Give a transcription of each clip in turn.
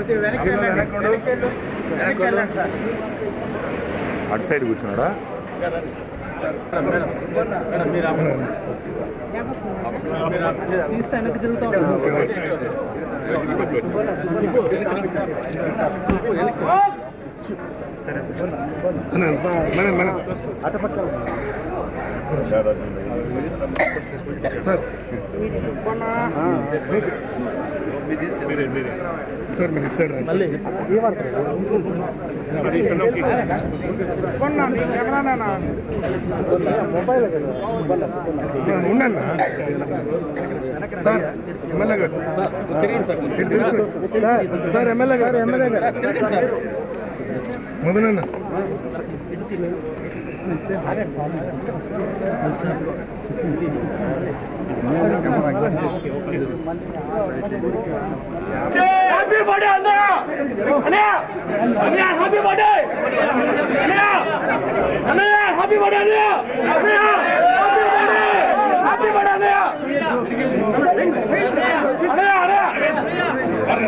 అటు సైడ్ కూర్చున్నాడా తీస్తే వెనక్కి జరుగుతూ ఉండన్నా సార్ ఎమ్మెల్యే గారు ఇటు తిరుగు. సార్ ఎమ్మెల్యే గారు ఎమ్మెల్యే గారు మొదలన్న హ్యాపీ బర్త్డే అన్నయ్య అన్నయ్య అన్నయ్య హ్యాపీ బర్త్డే అన్నయ్య అన్నయ్య హ్యాపీ బర్త్డే అన్నయ్య అన్నయ్య హ్యాపీ బర్త్డే అన్నయ్య అన్నయ్య అన్నయ్య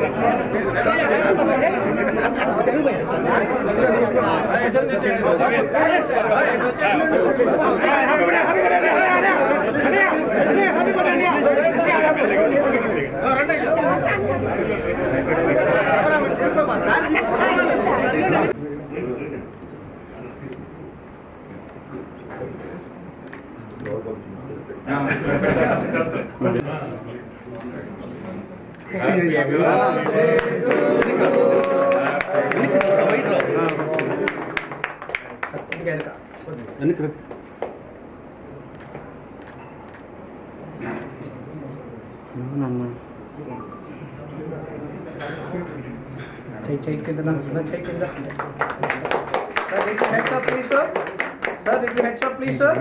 Take, take it, let's take it. Sir, take your heads up, please, sir. Sir, take your heads up, please, sir.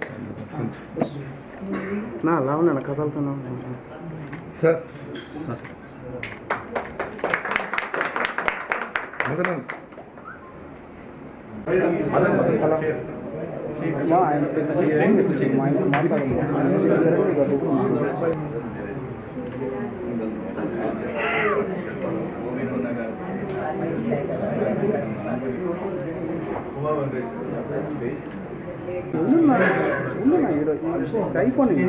నా అలా ఉన్నాను కదలుతున్నాను సార్ మొదలన్న అయిపోయి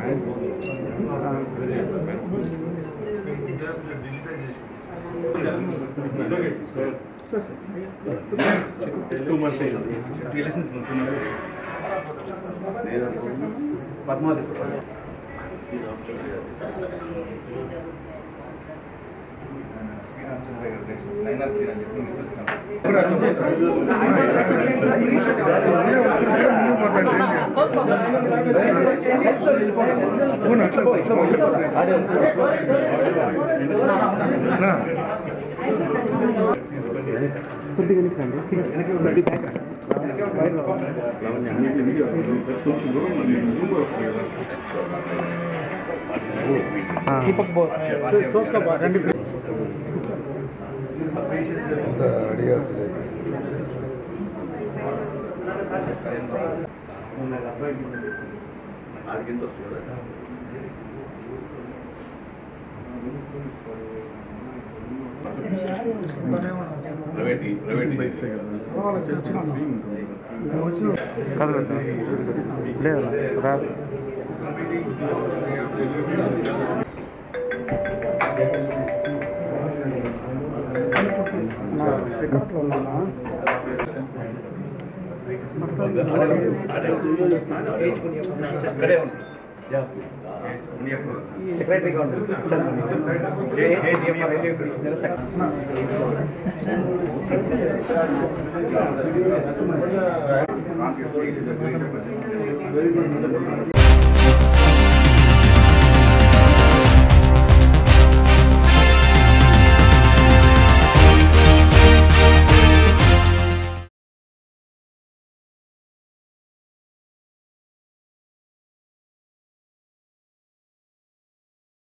అంత అడిగా అసలు లేదన్నా Secretary Government. Very good